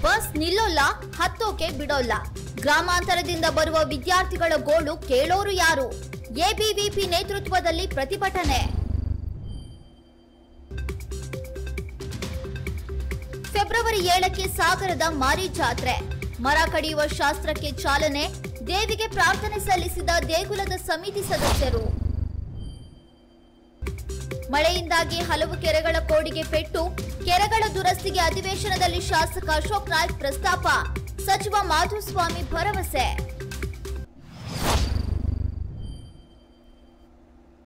bus ನಿಲ್ಲೋಲ್ಲ ಹತ್ತೋಕೆ ಬಿಡೋಲ್ಲ ಗ್ರಾಮಾಂತರದಿಂದ ಬರುವ ವಿದ್ಯಾರ್ಥಿಗಳ ಗೋಳು ಕೇಳೋರು ಯಾರು ಎಬಿವಿಪಿ ನೇತೃತ್ವದಲ್ಲಿ ಪ್ರತಿಭಟನೆ ಫೆಬ್ರವರಿ ಏಳಕ್ಕೆ ಸಾಗರದ ಮಾರಿ ಜಾತ್ರೆ ಮರ ಕಡಿಯುವ ಶಾಸ್ತ್ರಕ್ಕೆ ಚಾಲನೆ ದೇವಿಗೆ ಪ್ರಾರ್ಥನೆ ಸಲ್ಲಿಸಿದ ದೇಗುಲದ ಸಮಿತಿ ಸದಸ್ಯರು ಮಳೆಯಿಂದಾಗಿ ಹಲವು ಕೆರೆಗಳ ಕೋಡಿಗೆ ಪೆಟ್ಟು ಕೆರೆಗಳ ದುರಸ್ತಿಗೆ ಅಧಿವೇಶನದಲ್ಲಿ ಶಾಸಕ ಅಶೋಕ್ ನಾಯ್ಕ್ ಪ್ರಸ್ತಾಪ ಸಚಿವ ಮಾಧುಸ್ವಾಮಿ ಭರವಸೆ